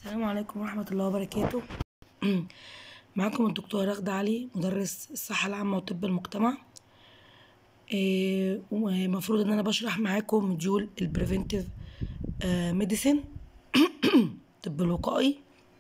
السلام عليكم ورحمة الله وبركاته معاكم الدكتورة رغدة علي مدرس الصحة العامة وطب المجتمع إيه، ومفروض ان انا بشرح معاكم مديول البريفنتيف ميديسين الطب الوقائي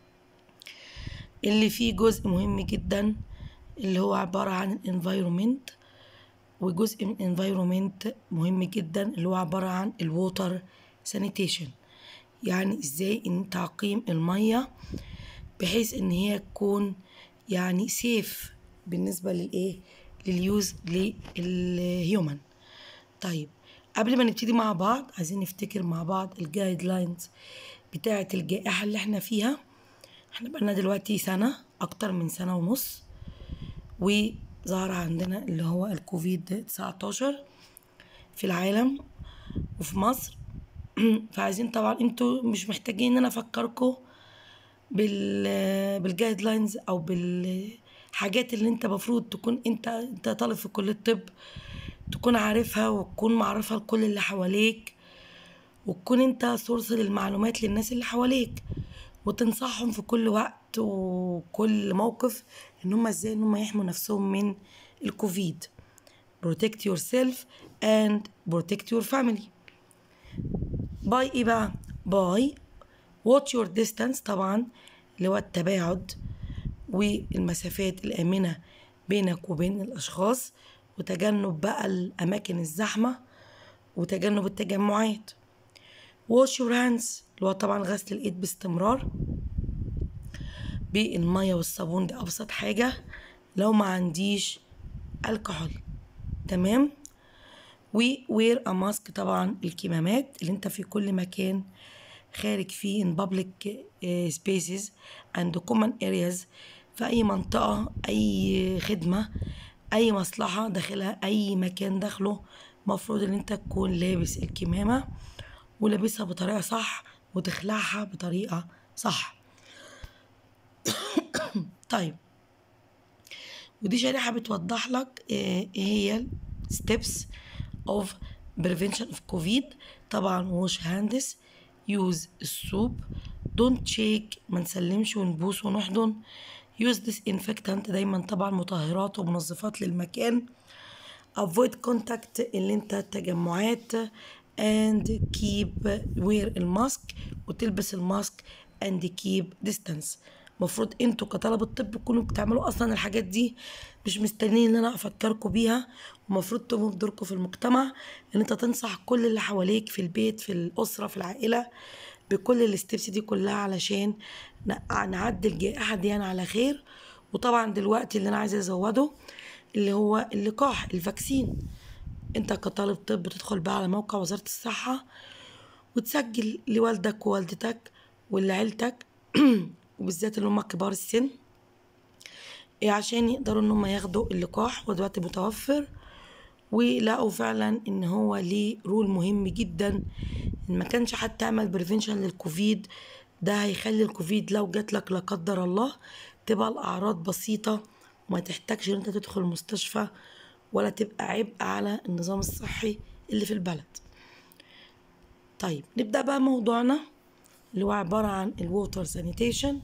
اللي فيه جزء مهم جدا اللي هو عبارة عن الانفايرومنت وجزء من الانفايرومنت مهم جدا اللي هو عبارة عن الووتر سانيتيشن يعني ازاي ان تعقيم المية بحيث ان هي تكون يعني سيف بالنسبة للايه لليوز للهيومن طيب قبل ما نبتدي مع بعض عايزين نفتكر مع بعض الجايد لاينز بتاعة الجائحة اللي احنا فيها احنا بقالنا دلوقتي سنة اكتر من سنة ونص وظهر عندنا اللي هو الكوفيد 19 في العالم وفي مصر فعايزين طبعا انتوا مش محتاجين ان انا افكركم بال بالجايد لاينز او بالحاجات اللي انت المفروض تكون انت انت طالب في كليه الطب تكون عارفها وتكون معرفها لكل اللي حواليك وتكون انت سورس للمعلومات للناس اللي حواليك وتنصحهم في كل وقت وكل موقف ان هم ازاي ان هم يحموا نفسهم من الكوفيد protect yourself and protect your family باي ايه بقى باي watch your distance طبعا اللي هو التباعد والمسافات الآمنة بينك وبين الأشخاص وتجنب بقى الأماكن الزحمة وتجنب التجمعات wash your hands اللي هو طبعا غسل الإيد باستمرار بالمية والصابون دي أبسط حاجة لو ما عنديش الكحول تمام ووير ا ماسك طبعا الكمامات اللي انت في كل مكان خارج فيه in public uh, spaces and common areas في أي منطقة أي خدمة أي مصلحة داخلها أي مكان داخله مفروض إن أنت تكون لابس الكمامة ولابسها بطريقة صح وتخلعها بطريقة صح طيب ودي شريحة بتوضح لك ايه هي steps of prevention of COVID طبعا wash hands use السوب don't shake ما نسلمش ونبوس ونحضن use disinfectant دايما طبعا مطهرات ومنظفات للمكان avoid contact اللي انت التجمعات and keep wear الماسك وتلبس الماسك and keep distance المفروض انتوا كطلبة طب تكونوا بتعملوا اصلا الحاجات دي مش مستنيين ان انا افكركم بيها ومفروض تقوموا بدوركم في المجتمع ان انت تنصح كل اللي حواليك في البيت في الاسره في العائله بكل الستبس دي كلها علشان نعدي الجائحه دي على خير وطبعا دلوقتي اللي انا عايزه ازوده اللي هو اللقاح الفاكسين انت كطالب طب تدخل بقى على موقع وزاره الصحه وتسجل لوالدك ووالدتك ولعيلتك وبالذات اللي هم كبار السن عشان يقدروا ان هم ياخدوا اللقاح ودلوقتي متوفر ولقوا فعلا ان هو ليه رول مهم جدا ان ما كانش حد تعمل بريفنشن للكوفيد ده هيخلي الكوفيد لو جات لك لا قدر الله تبقى الاعراض بسيطه وما تحتاجش ان انت تدخل المستشفى ولا تبقى عبء على النظام الصحي اللي في البلد طيب نبدا بقى موضوعنا اللي هو عباره عن الووتر سانيتيشن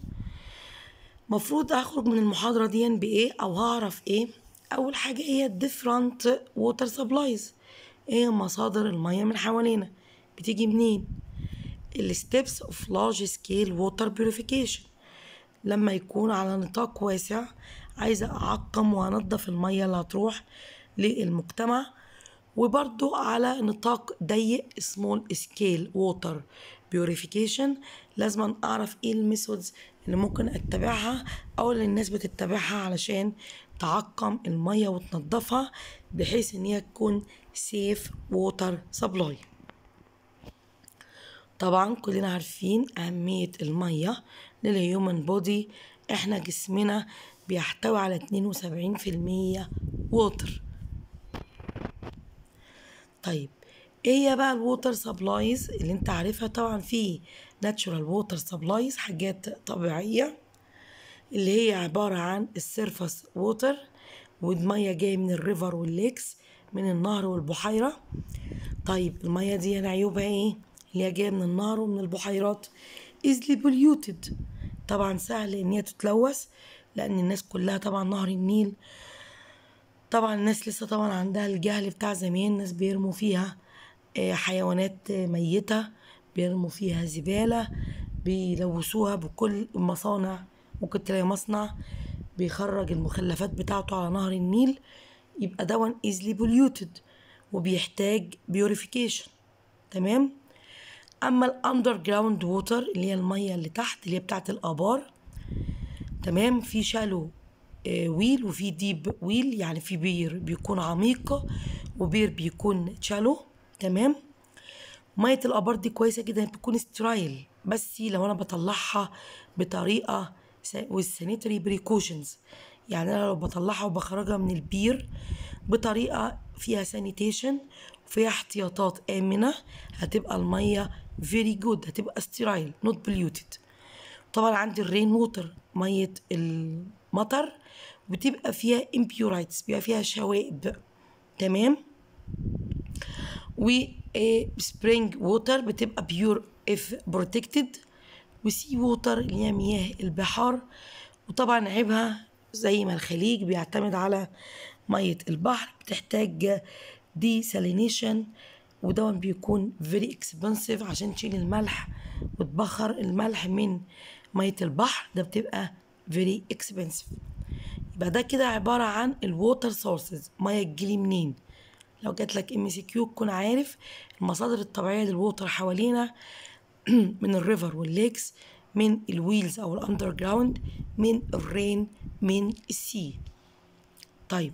مفروض اخرج من المحاضره دي بايه او هعرف ايه اول حاجه هي different water supplies ايه مصادر الميه من حوالينا بتيجي منين الستبس اوف لارج سكيل ووتر purification لما يكون على نطاق واسع عايزه اعقم وانضف الميه اللي هتروح للمجتمع وبرضو على نطاق ضيق سمول سكيل ووتر بيوريفيكيشن لازم اعرف ايه الميثودز اللي ممكن اتبعها او اللي الناس بتتبعها علشان تعقم المية وتنضفها بحيث ان هي تكون سيف ووتر سبلاي طبعا كلنا عارفين اهمية المية للهيومن بودي احنا جسمنا بيحتوي على اتنين وسبعين في المية ووتر طيب ايه هي بقى الووتر سبلايز اللي انت عارفها طبعا في ناتشورال ووتر سبلايز حاجات طبيعيه اللي هي عباره عن السيرفس ووتر والميه جايه من الريفر والليكس من النهر والبحيره طيب الميه دي عيوبها ايه اللي هي جايه من النهر ومن البحيرات easily polluted طبعا سهل ان هي تتلوث لان الناس كلها طبعا نهر النيل طبعا الناس لسه طبعا عندها الجهل بتاع زمان الناس بيرموا فيها آه، حيوانات ميتة بيرموا فيها زبالة بيلوثوها بكل المصانع ممكن تلاقي مصنع بيخرج المخلفات بتاعته على نهر النيل يبقى دون easily polluted وبيحتاج purification تمام اما الاندر جراوند ووتر اللي هي الميه اللي تحت اللي هي بتاعت الابار تمام في شالو آه، ويل وفي ديب ويل يعني في بير بيكون عميق وبير بيكون شالو تمام ميه الابار دي كويسه جدا بتكون سترايل بس لو انا بطلعها بطريقه والسانيتري بريكوشنز يعني انا لو بطلعها وبخرجها من البير بطريقه فيها سانيتيشن وفيها احتياطات امنه هتبقى الميه فيري جود هتبقى سترايل نوت بليوتد طبعا عندي الرين ووتر ميه المطر بتبقى فيها امبيورايتس بيبقى فيها شوائب تمام و سبرينج ووتر بتبقى بيور اف بروتكتد وسي ووتر اللي هي مياه البحار وطبعا عيبها زي ما الخليج بيعتمد على مية البحر بتحتاج دي سالينيشن ودون بيكون فيري اكسبنسيف عشان تشيل الملح وتبخر الملح من مية البحر ده بتبقى فيري اكسبنسيف يبقى ده كده عبارة عن الووتر سورسز مية تجيلي منين لو جات لك ام سي كيو تكون عارف المصادر الطبيعية للووتر حوالينا من الريفر والليكس من الويلز او الاندر جراوند من الرين من السي طيب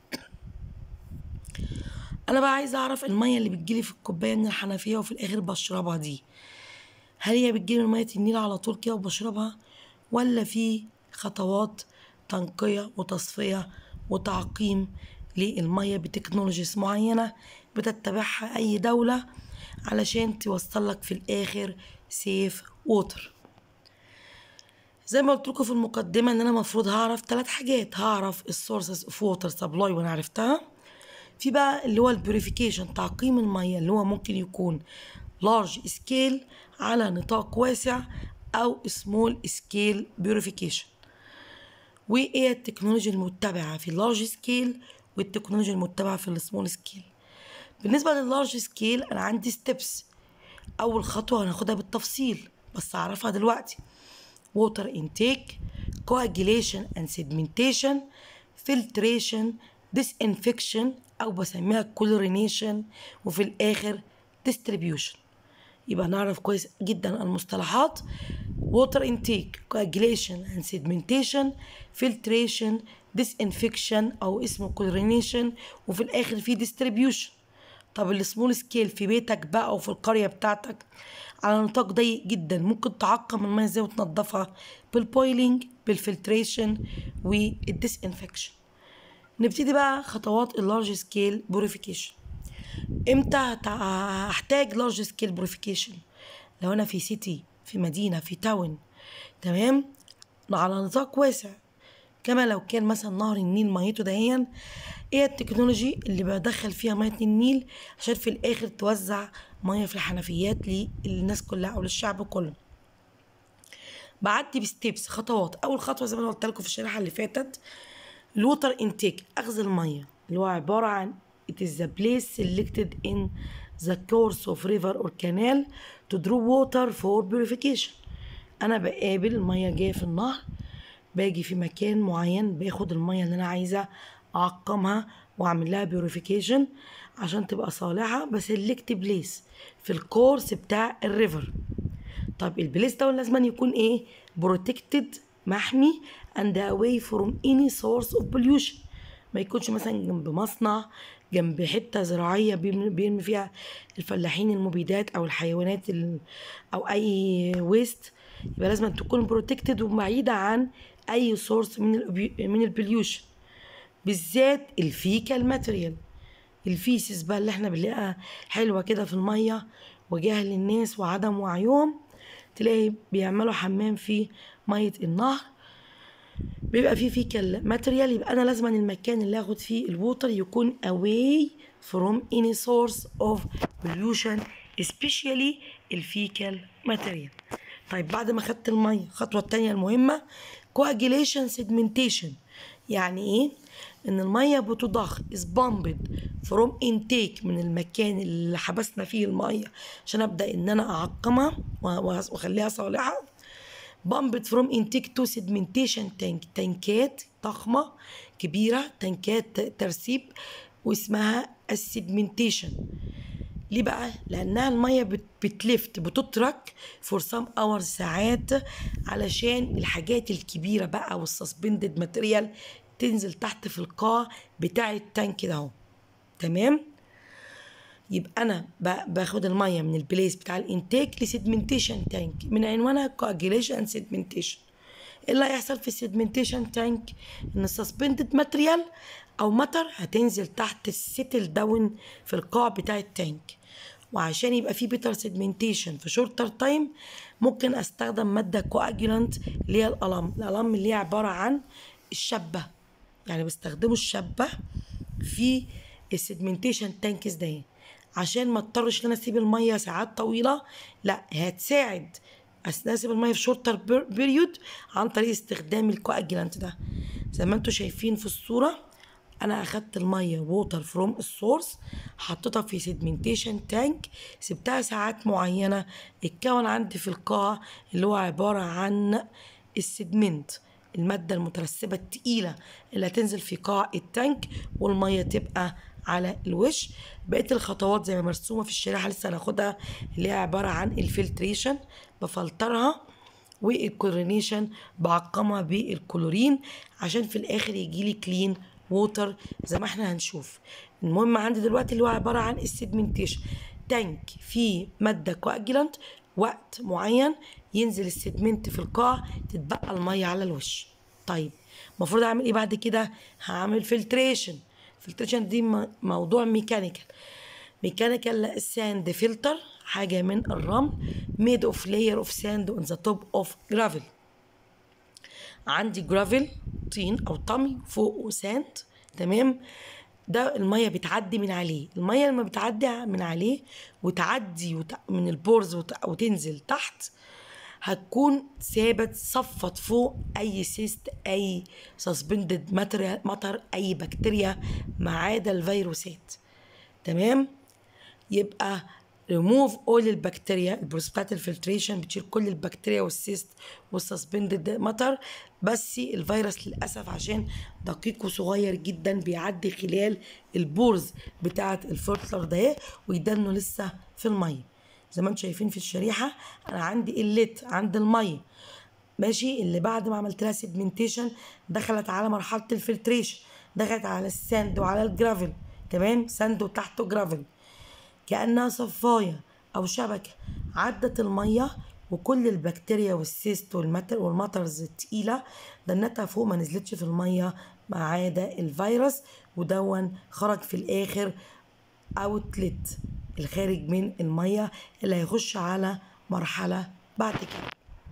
انا بقى عايزه اعرف الميه اللي بتجيلي في الكوبايه من الحنفيه وفي الاخر بشربها دي هل هي بتجيلي من ميه النيل على طول كده وبشربها ولا في خطوات تنقيه وتصفيه وتعقيم للميه بتكنولوجيز معينه بتتبعها اي دوله علشان توصل لك في الاخر سيف ووتر زي ما قلت لكم في المقدمه ان انا المفروض هعرف ثلاث حاجات هعرف السورسز اوف ووتر سبلاي وانا عرفتها في بقى اللي هو البيوريفيكيشن تعقيم الميه اللي هو ممكن يكون لارج سكيل على نطاق واسع او سمول سكيل بيوريفيكيشن وايه التكنولوجيا المتبعه في اللارج سكيل والتكنولوجيا المتبعه في السمول سكيل بالنسبه لللارج سكيل انا عندي ستيبس اول خطوه هناخدها بالتفصيل بس اعرفها دلوقتي water intake coagulation and sedimentation filtration disinfection أو بسميها chlorination وفي الآخر distribution يبقى نعرف كويس جدا المصطلحات water intake coagulation and sedimentation filtration disinfection أو اسمه chlorination وفي الآخر في distribution طب السمول سكيل في بيتك بقى او في القريه بتاعتك على نطاق ضيق جدا ممكن تعقم الميه ازاي وتنضفها بالبويلينج بالفلتريشن والديسانفكشن نبتدي بقى خطوات اللارج سكيل بوريفيكيشن امتى هحتاج لارج سكيل بوريفيكيشن لو انا في سيتي في مدينه في تاون تمام على نطاق واسع كما لو كان مثلا نهر النيل ميته دهيا ايه التكنولوجي اللي بدخل فيها ميه النيل عشان في الاخر توزع ميه في الحنفيات للناس كلها او للشعب كله بعدي بستيبس خطوات اول خطوه زي ما انا قلت لكم في الشريحه اللي فاتت الووتر انتيك اخذ الميه اللي هو عباره عن it is the place selected in the course of river or canal to draw water for purification انا بقابل الميه جايه في النهر باجي في مكان معين باخد الميه اللي انا عايزه اعقمها واعمل لها بيوريفيكيشن عشان تبقى صالحه بسلكت بليس في الكورس بتاع الريفر طب البليس ده لازم يكون ايه بروتكتد محمي and away from any source of pollution ما يكونش مثلا جنب مصنع جنب حته زراعيه بيرمي فيها الفلاحين المبيدات او الحيوانات او اي ويست يبقى لازم تكون بروتكتد وبعيده عن اي سورس من ال من البليوشن بالذات الفيكال ماتريال الفيسس بقى اللي احنا بنلاقيها حلوه كده في الميه وجهل الناس وعدم وعيهم تلاقي بيعملوا حمام في ميه النهر بيبقى فيه فيكال ماتريال يبقى انا لازم المكان اللي اخد فيه الووتر يكون away from any source of pollution especially الفيكال ماتريال طيب بعد ما خدت الميه الخطوه التانية المهمه coagulation sedimentation يعني ايه ان الميه بتضخ is pumped from intake من المكان اللي حبسنا فيه الميه عشان ابدا ان انا اعقمها واخليها صالحه pumped from intake to sedimentation tank تنكات ضخمه كبيره تنكات ترسيب واسمها السيدمنتيشن ليه بقى؟ لأنها المية بتلفت بتترك فور سام اور ساعات علشان الحاجات الكبيرة بقى والسسبندد ماتيريال تنزل تحت في القاع بتاع التانك ده اهو تمام؟ يبقى أنا باخد المية من البليس بتاع الانتاج لسيدمنتيشن تانك من عنوانها كواجيليشن سيدمنتيشن ايه اللي هيحصل في السيدمنتيشن تانك؟ إن السسبندد ماتيريال او مطر هتنزل تحت السيتل داون في القاع بتاع التانك وعشان يبقى في بيتر سيجمنتيشن في شورتر تايم ممكن استخدم ماده كواجولانت اللي هي الالم الالم اللي هي عباره عن الشبه يعني بستخدمه الشبه في السيجمنتيشن تانكس ده عشان ما اضطرش ان انا اسيب الميه ساعات طويله لا هتساعد اسيب الميه في شورتر بيريود عن طريق استخدام الكواجولانت ده زي ما انتم شايفين في الصوره انا اخدت الميه ووتر فروم السورس حطيتها في سيدمنتيشن تانك سبتها ساعات معينه اتكون عندي في القاع اللي هو عباره عن السيدمنت المادة المترسبة التقيلة اللي هتنزل في قاع التانك والمية تبقى على الوش بقية الخطوات زي ما مرسومة في الشريحة لسه هناخدها اللي هي عبارة عن الفلتريشن بفلترها والكلورينيشن بعقمها بالكلورين عشان في الاخر يجيلي كلين ووتر زي ما احنا هنشوف المهم عندي دلوقتي اللي هو عباره عن السيدمنتيشن تانك فيه ماده كواجلانت وقت معين ينزل السيدمنت في القاع تتبقى الميه على الوش طيب المفروض اعمل ايه بعد كده هعمل فلتريشن فلتريشن دي موضوع ميكانيكال ميكانيكال ساند فلتر حاجه من الرمل ميد اوف لاير اوف ساند اون ذا توب اوف جرافل عندي جرافل طين او طمي فوق ساند تمام ده الميه بتعدي من عليه الميه لما بتعدي من عليه وتعدي وت... من البورز وت... وتنزل تحت هتكون ثابت صفت فوق اي سيست اي سسبندد مطر اي بكتيريا ما عدا الفيروسات تمام يبقى ريموف اول البكتيريا البروسيس بتاعت الفلتريشن بتشيل كل البكتيريا والسيست والسسبندد مطر بس الفيروس للاسف عشان دقيق وصغير جدا بيعدي خلال البورز بتاعه الفلتر ده ويدنه لسه في الميه زي ما انتم شايفين في الشريحه انا عندي قلت عند الميه ماشي اللي بعد ما عملت لها سيجمنتيشن دخلت على مرحله الفلتريشن دخلت على الساند وعلى الجرافل تمام ساند وتحته جرافل كأنها صفاية أو شبكة عدت المية وكل البكتيريا والسيست والمتر والمطرز التقيلة دنتها فوق ما نزلتش في المية ما عدا الفيروس ودون خرج في الآخر اوتلت الخارج من المية اللي هيخش على مرحلة بعد كده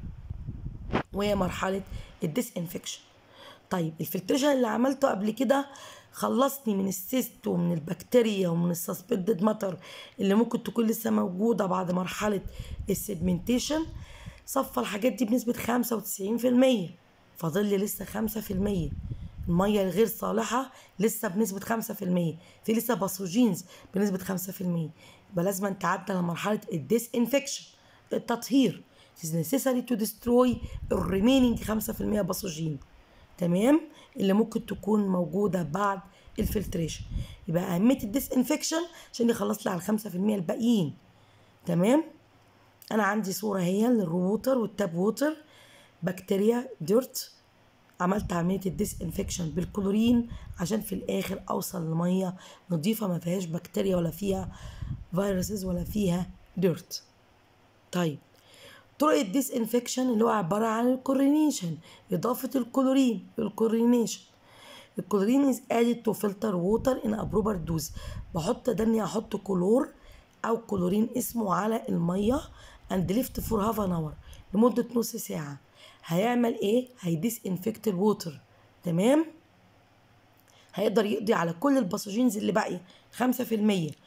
وهي مرحلة الديس انفكشن طيب الفلتريشن اللي عملته قبل كده خلصني من السيست ومن البكتيريا ومن السسبندد ماتر اللي ممكن تكون لسه موجودة بعد مرحلة السيدمنتيشن صفى الحاجات دي بنسبة خمسة وتسعين في المية فاضل لي لسه خمسة في المية المية الغير صالحة لسه بنسبة خمسة في المية في لسه باثوجينز بنسبة خمسة في المية يبقى لازم تعدى لمرحلة الديس انفكشن التطهير it is necessary to destroy the remaining 5% باثوجين تمام اللي ممكن تكون موجوده بعد الفلتريشن يبقى اهميه الديس انفكشن عشان يخلص لي على الخمسة في المية الباقيين تمام انا عندي صوره هي للرووتر والتاب ووتر بكتيريا ديرت عملت عمليه الديس انفكشن بالكلورين عشان في الاخر اوصل لميه نظيفه ما فيهاش بكتيريا ولا فيها فيروسز ولا فيها ديرت طيب طرق الديس انفكشن اللي هو عبارة عن الكورينيشن إضافة الكلورين الكورينيشن الكلورين is added to filter water in a proper dose بحط ده اني احط كلور او كلورين اسمه على المية and left for half an hour لمدة نص ساعة هيعمل ايه؟ هيديس انفكت الووتر تمام؟ هيقدر يقضي على كل الباثوجينز اللي باقية خمسة في المية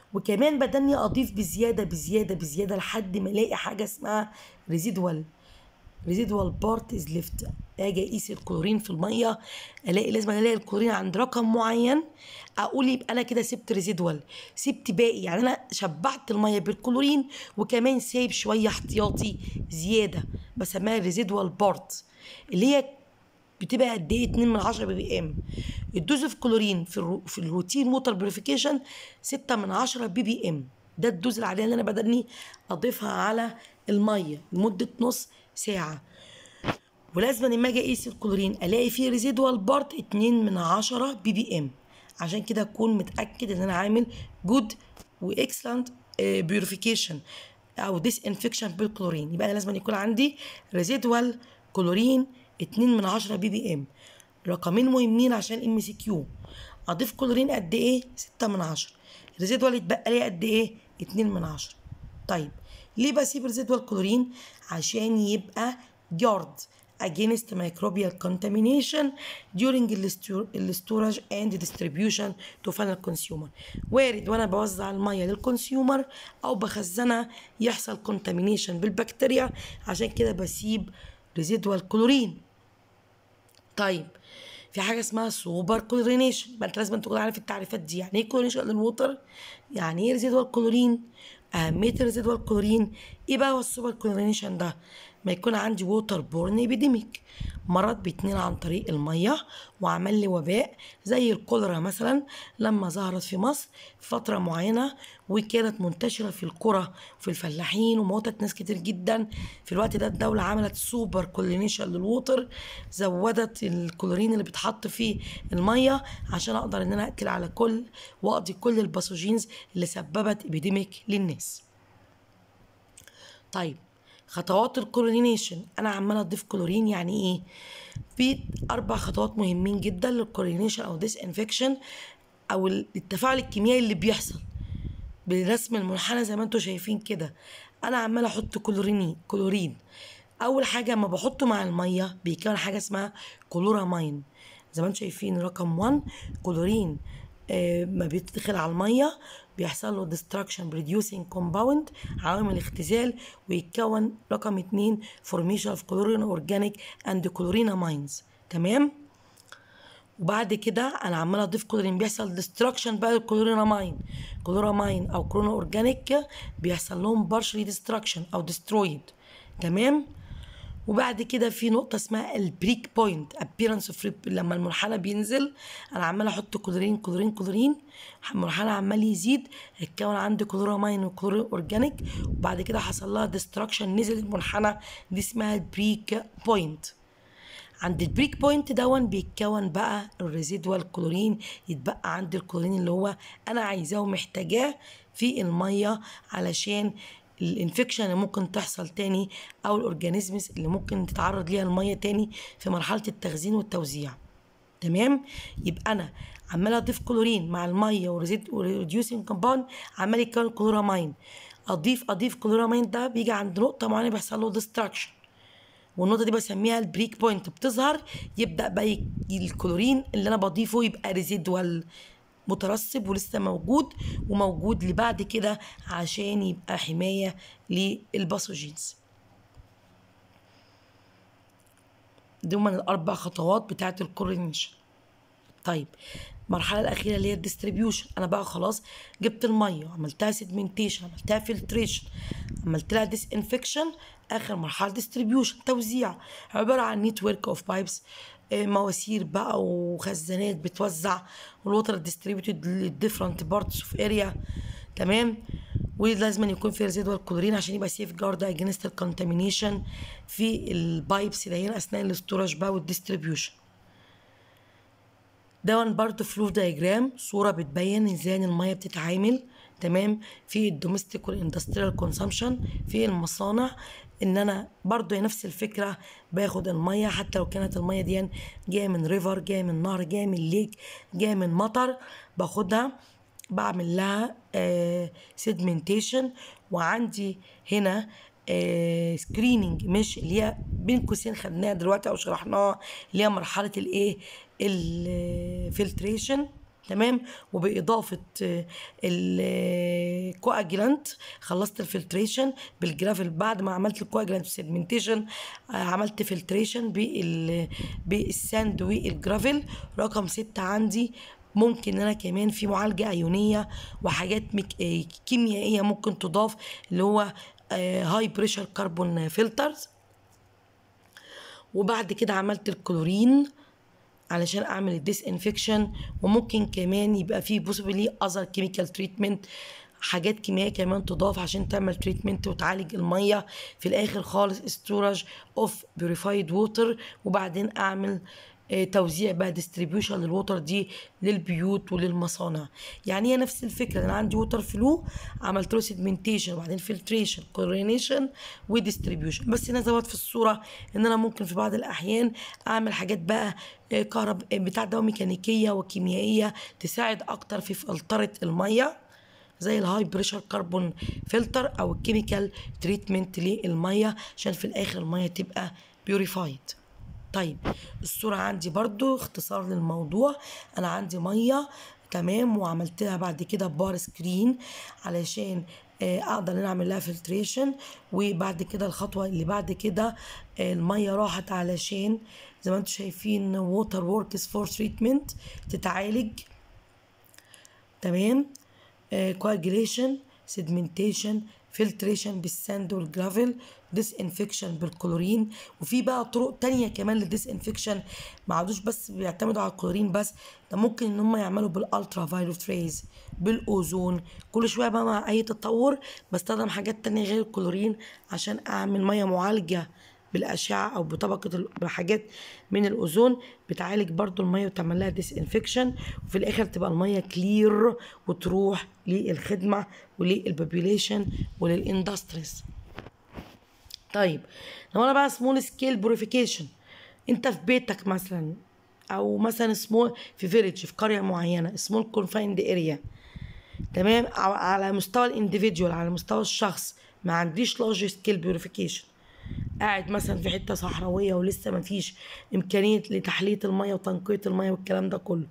وكمان بدني اضيف بزياده بزياده بزياده لحد ما الاقي حاجه اسمها ريزيدوال ريزيدوال بارت از ليفت اجي اقيس الكلورين في الميه الاقي لازم الاقي الكلورين عند رقم معين اقول يبقى انا كده سبت ريزيدوال سبت باقي يعني انا شبعت الميه بالكلورين وكمان سايب شويه احتياطي زياده بسميها ريزيدوال بارت اللي هي بتبقى قد ايه 2 من 10 بي بي ام الدوز اوف كلورين في الرو في الروتين ووتر بيوريفيكيشن 6 من 10 بي بي ام ده الدوز العاديه اللي انا بدني اضيفها على الميه لمده نص ساعه ولازم لما اجي اقيس الكلورين الاقي فيه ريزيدوال بارت 2 من 10 بي بي ام عشان كده اكون متاكد ان انا عامل جود واكسلنت بيوريفيكيشن او ديس انفكشن بالكلورين يبقى انا لازم يكون عندي ريزيدوال كلورين 2 من 10 بي بي ام رقمين مهمين عشان ام سي كيو اضيف كلورين قد ايه 6 من 10 ريزيدوال يتبقى لي قد ايه 2 من 10 طيب ليه بسيب ريزيدوال كلورين عشان يبقى جارد against microbial contamination during the storage and distribution to final consumer وارد وانا بوزع الميه للكونسيومر او بخزنها يحصل contamination بالبكتيريا عشان كده بسيب ريزيدوال كلورين طيب في حاجه اسمها سوبر كلورينيشن يبقى انت لازم تكون عارف التعريفات دي يعني ايه كلورينيشن للووتر يعني ايه ريزيدوال كلورين اهميه الريزيدوال كلورين ايه بقى هو السوبر كلورينيشن ده ما يكون عندي ووتر بورن ابيديميك مرض بيتنقل عن طريق الميه وعمل لي وباء زي الكوليرا مثلا لما ظهرت في مصر في فتره معينه وكانت منتشره في القرى وفي الفلاحين وموتت ناس كتير جدا في الوقت ده الدوله عملت سوبر كلورينيشن للووتر زودت الكلورين اللي بيتحط في الميه عشان اقدر ان انا اقتل على كل واقضي كل الباثوجينز اللي سببت ابيديميك للناس طيب خطوات الكلورينيشن انا عماله اضيف كلورين يعني ايه في اربع خطوات مهمين جدا للكلورينيشن او ديس انفكشن او التفاعل الكيميائي اللي بيحصل بالرسم المنحنى زي ما انتم شايفين كده انا عماله احط كلوريني كلورين اول حاجه اما بحطه مع الميه بيكون حاجه اسمها كلورامين زي ما انتم شايفين رقم 1 كلورين آه ما بيدخل على الميه بيحصل له destruction producing compound عوامل اختزال ويتكون رقم اتنين formation of chlorine organic and chlorinamines تمام وبعد كده انا عمال اضيف كلورين بيحصل ديستراكشن بقى الكلورينامين كلورامين او كلورين اورجانيك بيحصل لهم بارشلي ديستراكشن او ديسترويد تمام وبعد كده في نقطة اسمها البريك بوينت appearance of لما المنحنى بينزل أنا عمال أحط كلورين كلورين كلورين المنحنى عمال يزيد اتكون عندي كلورامين وكلورين أورجانيك وبعد كده حصل لها ديستراكشن نزل المنحنى دي اسمها البريك بوينت عند البريك بوينت دون بيتكون بقى الريزيدوال كلورين يتبقى عندي الكلورين اللي هو انا عايزاه ومحتاجاه في الميه علشان الانفكشن اللي ممكن تحصل تاني او الاورجانيزمز اللي ممكن تتعرض ليها الميه تاني في مرحله التخزين والتوزيع تمام يبقى انا عمال اضيف كلورين مع الميه وريديوسنج كومباوند عمال يتكون كلورامين اضيف اضيف كلورامين ده بيجي عند نقطه معينه بيحصل له ديستراكشن والنقطه دي بسميها البريك بوينت بتظهر يبدا بقى الكلورين اللي انا بضيفه يبقى ريزيدوال مترسب ولسه موجود وموجود لبعد كده عشان يبقى حماية للباثوجينز دي من الأربع خطوات بتاعة الكورينيشن طيب المرحلة الأخيرة اللي هي الديستريبيوشن أنا بقى خلاص جبت المية عملتها سيدمنتيشن عملتها فلتريشن عملت لها ديس انفكشن آخر مرحلة ديستريبيوشن توزيع عبارة عن نتورك اوف بايبس مواسير بقى وخزانات بتوزع والوتر ديستريبيوتد للديفرنت بارتس اوف اريا تمام ولازم يكون في ريزيدوال كلورين عشان يبقى سيف جارد اجينست الكونتامينيشن في البايبس دي اثناء الاستوراج بقى والديستريبيوشن دون برضه فلو دايجرام صوره بتبين ازاي الميه بتتعامل تمام في الدوميستيك والاندستريال كونسامشن في المصانع ان انا برضو هي نفس الفكره باخد الميه حتى لو كانت الميه دي جايه من ريفر جايه من نهر جايه من ليك جايه من مطر باخدها بعمل لها آه سيدمنتيشن وعندي هنا آه سكريننج مش اللي هي بين قوسين خدناها دلوقتي او شرحناها اللي هي مرحله الايه الفلتريشن تمام وباضافه الكواجلانت خلصت الفلتريشن بالجرافل بعد ما عملت الكواجلانت سيجمنتيشن عملت فلتريشن بال بالساند والجرافل رقم ستة عندي ممكن ان انا كمان في معالجه ايونيه وحاجات مك... آه، كيميائيه ممكن تضاف اللي هو هاي بريشر كربون فلترز وبعد كده عملت الكلورين علشان اعمل الديس انفكشن وممكن كمان يبقى فيه بوسيبلي اذر كيميكال تريتمنت حاجات كيميائيه كمان تضاف عشان تعمل تريتمنت وتعالج الميه في الاخر خالص استورج اوف بيوريفايد ووتر وبعدين اعمل آه، توزيع بقى ديستريبيوشن للوتر دي للبيوت وللمصانع يعني هي نفس الفكره انا عندي ووتر فلو عملت له سيجمنتيشن وبعدين فلتريشن كورينيشن وديستريبيوشن بس هنا زود في الصوره ان انا ممكن في بعض الاحيان اعمل حاجات بقى آه، كهرب آه، بتاع ده ميكانيكيه وكيميائيه تساعد اكتر في فلتره الميه زي الهاي بريشر كربون فلتر او الكيميكال تريتمنت للميه عشان في الاخر الميه تبقى بيوريفايد طيب الصورة عندي برضو اختصار للموضوع انا عندي مية تمام وعملت لها بعد كده بار سكرين علشان آه، اقدر ان أنا اعمل لها فلتريشن وبعد كده الخطوه اللي بعد كده آه، الميه راحت علشان زي ما انتم شايفين ووتر وركس فور تريتمنت تتعالج تمام كواجريشن سيدمنتيشن فلتريشن بالساند والجرافل ديس انفكشن بالكلورين وفي بقى طرق تانية كمان للديس انفكشن ما عادوش بس بيعتمدوا على الكلورين بس ده ممكن ان هم يعملوا بالالترا فايلوت ريز بالاوزون كل شويه بقى مع اي تطور بستخدم حاجات تانية غير الكلورين عشان اعمل ميه معالجه بالاشعه او بطبقه ال- بحاجات من الاوزون بتعالج برضو الميه وتعمل لها ديس انفكشن وفي الاخر تبقى الميه كلير وتروح للخدمه وللبوبيوليشن وللاندستريز طيب لو انا بقى سمول سكيل بوريفيكيشن انت في بيتك مثلا او مثلا سمول في فيليج في قريه معينه سمول كونفايند اريا تمام أو على مستوى الانديفيديوال على مستوى الشخص ما عنديش لارج سكيل بيوريفيكيشن قاعد مثلا في حته صحراويه ولسه ما فيش امكانيه لتحليه الميه وتنقيه الميه والكلام ده كله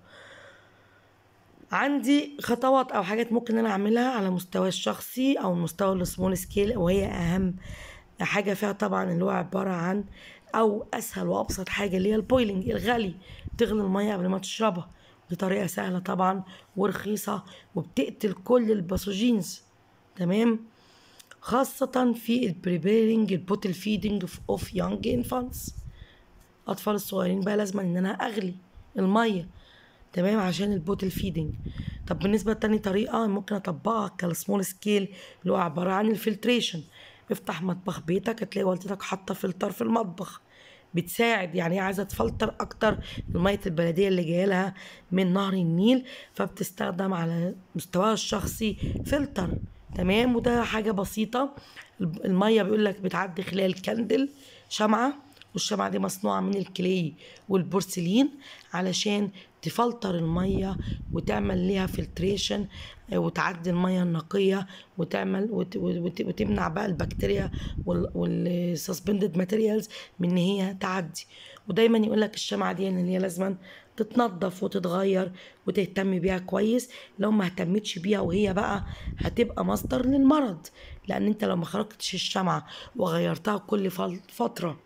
عندي خطوات او حاجات ممكن انا اعملها على مستوى الشخصي او مستوى السمول سكيل وهي اهم حاجه فيها طبعا اللي هو عباره عن او اسهل وابسط حاجه اللي هي البويلنج الغلي تغلي الميه قبل ما تشربها دي طريقه سهله طبعا ورخيصه وبتقتل كل الباثوجينز تمام خاصة في البريبيرنج البوتل فيدنج اوف يونج انفانتس اطفال الصغيرين بقى لازم ان انا اغلي الميه تمام عشان البوتل فيدنج طب بالنسبه لتاني طريقه ممكن اطبقها كالسمول سكيل اللي هو عباره عن الفلتريشن افتح مطبخ بيتك هتلاقي والدتك حاطه فلتر في المطبخ بتساعد يعني هي عايزه تفلتر اكتر الميه البلديه اللي جايه لها من نهر النيل فبتستخدم على مستواها الشخصي فلتر تمام وده حاجه بسيطه الميه بيقول لك بتعدي خلال كندل شمعه والشمعة دي مصنوعة من الكلي والبورسلين علشان تفلتر المية وتعمل ليها فلتريشن وتعدي المية النقية وتعمل وت وت وتمنع بقى البكتيريا والسسبندد ماتيريالز من ان هي تعدي ودايما يقول لك الشمعة دي ان هي لازما تتنضف وتتغير وتهتم بيها كويس لو ما اهتمتش بيها وهي بقى هتبقى مصدر للمرض لان انت لو ما خرجتش الشمعة وغيرتها كل فترة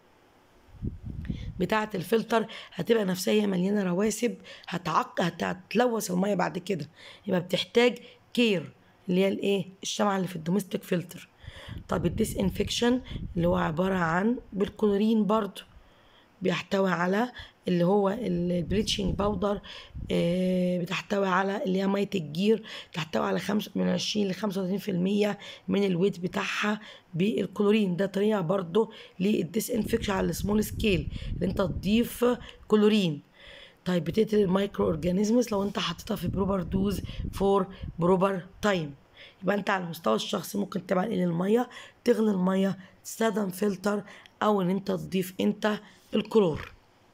بتاعة الفلتر هتبقى نفسها هي مليانة رواسب هتعق هتلوث المية بعد كده يبقى بتحتاج كير اللي هي الايه الشمعة اللي في الدوميستيك فلتر طب الديس انفكشن اللي هو عبارة عن بالكلورين برضو بيحتوي على اللي هو البليتشنج باودر بتحتوي على اللي هي ميه الجير تحتوي على خمس من 20 ل 35% من الويت بتاعها بالكلورين ده طريقه برضو للديس انفكشن على السمول سكيل اللي انت تضيف كلورين طيب بتقتل المايكرو اورجانيزمز لو انت حطيتها في بروبر دوز فور بروبر تايم يبقى انت على المستوى الشخصي ممكن تعمل ايه للميه تغلي الميه تستخدم فلتر او ان انت تضيف انت الكلور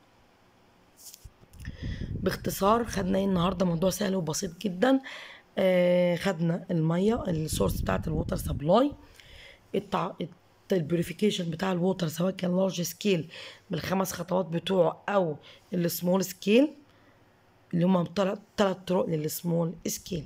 باختصار خدنا ايه النهارده موضوع سهل وبسيط جدا آه خدنا الميه السورس بتاعت الووتر سبلاي التع... البيوريفيكيشن بتاع الووتر سواء كان لارج سكيل بالخمس خطوات بتوعه او السمول سكيل اللي هما تلات تلات طرق للسمول سكيل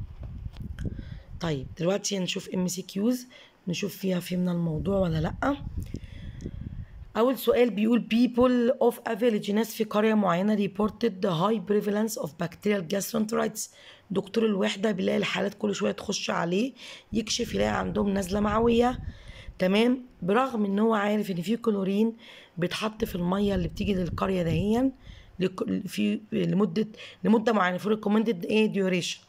طيب دلوقتي هنشوف ام سي كيوز نشوف فيها فهمنا الموضوع ولا لا اول سؤال بيقول people of a village ناس في قريه معينه reported the high prevalence of bacterial gastroenteritis دكتور الوحده بيلاقي الحالات كل شويه تخش عليه يكشف يلاقي عندهم نزله معويه تمام برغم ان هو عارف ان في كلورين بيتحط في الميه اللي بتيجي للقريه دهيا لك- في لمده لمده معينه في ريكومندد ايه ديوريشن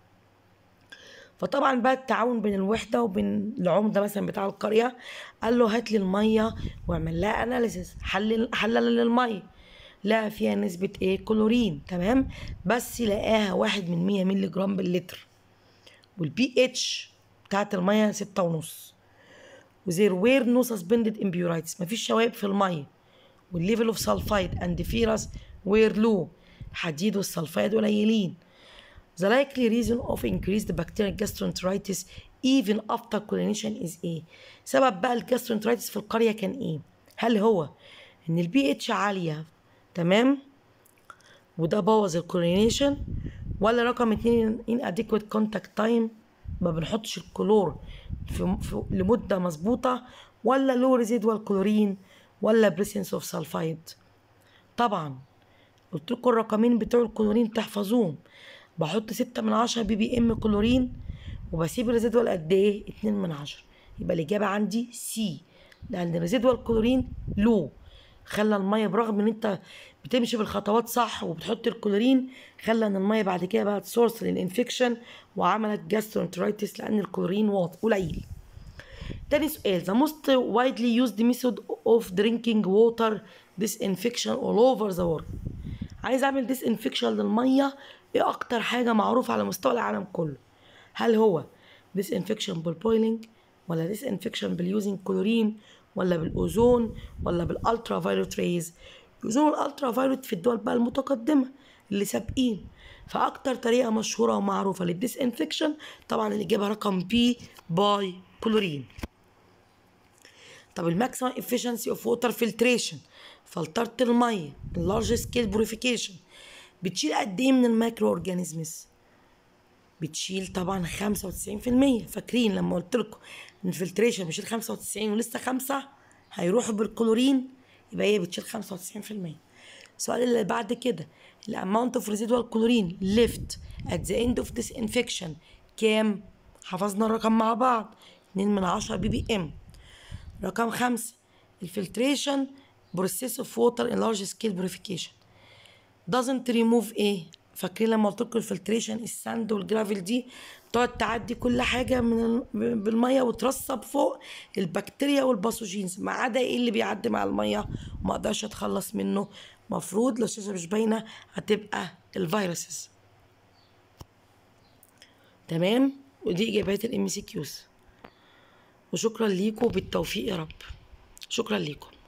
فطبعا بقى التعاون بين الوحده وبين العمده مثلا بتاع القريه قال له هات لي الميه واعمل لها اناليسيس حلل حلل للميه لقى فيها نسبه ايه كلورين تمام بس لقاها واحد من 100 مللي جرام باللتر والبي اتش بتاعت الميه ستة ونص وزير وير نو سسبندد امبيورايتس مفيش شوائب في الميه والليفل اوف سلفايد اند فيروس وير لو الحديد والسلفايد قليلين The likely reason of increased bacterial gastroenteritis even after chlorination is ايه؟ سبب بقى الجاسترونترايتس في القرية كان ايه؟ هل هو ان البي اتش عالية تمام؟ وده بوظ الكلورينيشن ولا رقم اتنين inadequate contact time ما بنحطش الكلور في, في لمدة مظبوطة ولا low residual chlorine ولا presence of sulfide طبعا قلت لكم الرقمين بتوع الكلورين تحفظوهم بحط ستة من عشرة بي بي ام كلورين وبسيب الريزيدوال قد ايه اتنين من عشرة يبقى الإجابة عندي سي لأن الريزيدوال كلورين لو خلى المية برغم ان انت بتمشي بالخطوات صح وبتحط الكلورين خلى ان المية بعد كده بقت سورس للانفكشن وعملت جاسترونترايتس لان الكلورين واط قليل تاني سؤال the most widely used method of drinking water disinfection all over the world عايز اعمل disinfection للميه ايه اكتر حاجه معروفه على مستوى العالم كله هل هو disinfection بالبويلينج ولا disinfection باليوزنج كلورين ولا بالاوزون ولا بالالترا فايولوت ريز الاوزون والالترا فايولوت في الدول بقى المتقدمه اللي سابقين فاكتر طريقه مشهوره ومعروفه للديسانفكشن طبعا الاجابه رقم بي باي كلورين طب الماكسيمم efficiency اوف ووتر فلتريشن فلترة المية اللارج سكيل بوريفيكيشن بتشيل قد ايه من المايكرو اورجانيزمز بتشيل طبعا 95% فاكرين لما قلت لكم ان الفلتريشن بيشيل 95 ولسه خمسة هيروحوا بالكلورين يبقى هي بتشيل 95% السؤال اللي بعد كده الاماونت اوف ريزيدوال كلورين ليفت ات ذا اند اوف disinfection كام حفظنا الرقم مع بعض 2 من 10 بي بي ام رقم خمسة الفلتريشن بروسيس اوف ووتر ان لارج سكيل بوريفيكيشن doesn't remove ايه فاكرين لما قلت لكم الفلتريشن الساند والجرافيل دي تقعد تعدي كل حاجه من ال- بالميه وترسب فوق البكتيريا والباثوجينز ما عدا ايه اللي بيعدي مع الميه وما اقدرش اتخلص منه مفروض لو الشاشه مش باينه هتبقى الفيروسز تمام ودي اجابات الام سي كيوز وشكرا ليكم بالتوفيق يا رب شكرا ليكم